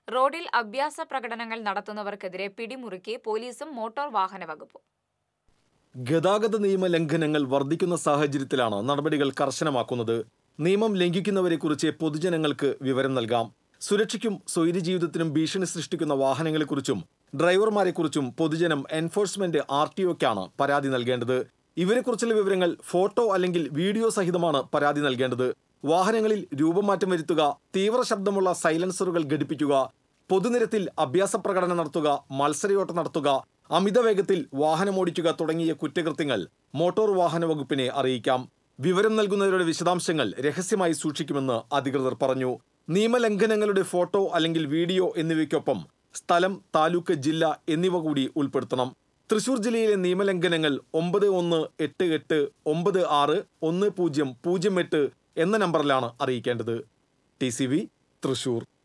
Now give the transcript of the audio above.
റോഡിൽ അഭ്യാസ പ്രകടനങ്ങൾ നടത്തുന്നവർക്കെതിരെ പിടിമുറുക്കി പോലീസും മോട്ടോർ വാഹന വകുപ്പും ഗതാഗത നിയമ ലംഘനങ്ങൾ വർദ്ധിക്കുന്ന സാഹചര്യത്തിലാണ് നടപടികൾ കർശനമാക്കുന്നത് നിയമം ലംഘിക്കുന്നവരെക്കുറിച്ച് പൊതുജനങ്ങൾക്ക് വിവരം നൽകാം സുരക്ഷയ്ക്കും സ്വൈര്യജീവിതത്തിനും ഭീഷണി സൃഷ്ടിക്കുന്ന വാഹനങ്ങളെക്കുറിച്ചും ഡ്രൈവർമാരെക്കുറിച്ചും പൊതുജനം എൻഫോഴ്സ്മെന്റ് ആർ ടി ഒക്കാണ് പരാതി നൽകേണ്ടത് ഇവരെക്കുറിച്ചുള്ള വിവരങ്ങൾ ഫോട്ടോ അല്ലെങ്കിൽ വീഡിയോ സഹിതമാണ് പരാതി നൽകേണ്ടത് വാഹനങ്ങളിൽ രൂപമാറ്റം വരുത്തുക തീവ്ര ശബ്ദമുള്ള സൈലൻസറുകൾ ഘടിപ്പിക്കുക പൊതുനിരത്തിൽ അഭ്യാസ പ്രകടനം നടത്തുക മത്സരയോട്ടം നടത്തുക അമിത വേഗത്തിൽ വാഹനമോടിക്കുക തുടങ്ങിയ കുറ്റകൃത്യങ്ങൾ മോട്ടോർ വാഹന വകുപ്പിനെ അറിയിക്കാം വിവരം നൽകുന്നവരുടെ വിശദാംശങ്ങൾ രഹസ്യമായി സൂക്ഷിക്കുമെന്ന് അധികൃതർ പറഞ്ഞു നിയമലംഘനങ്ങളുടെ ഫോട്ടോ അല്ലെങ്കിൽ വീഡിയോ എന്നിവയ്ക്കൊപ്പം സ്ഥലം താലൂക്ക് ജില്ല എന്നിവ കൂടി ഉൾപ്പെടുത്തണം തൃശൂർ ജില്ലയിലെ നിയമലംഘനങ്ങൾ ഒമ്പത് ഒന്ന് എട്ട് എട്ട് ഒമ്പത് ആറ് ഒന്ന് പൂജ്യം പൂജ്യം എട്ട് എന്ന നമ്പറിലാണ് അറിയിക്കേണ്ടത് ടി സി വി തൃശൂർ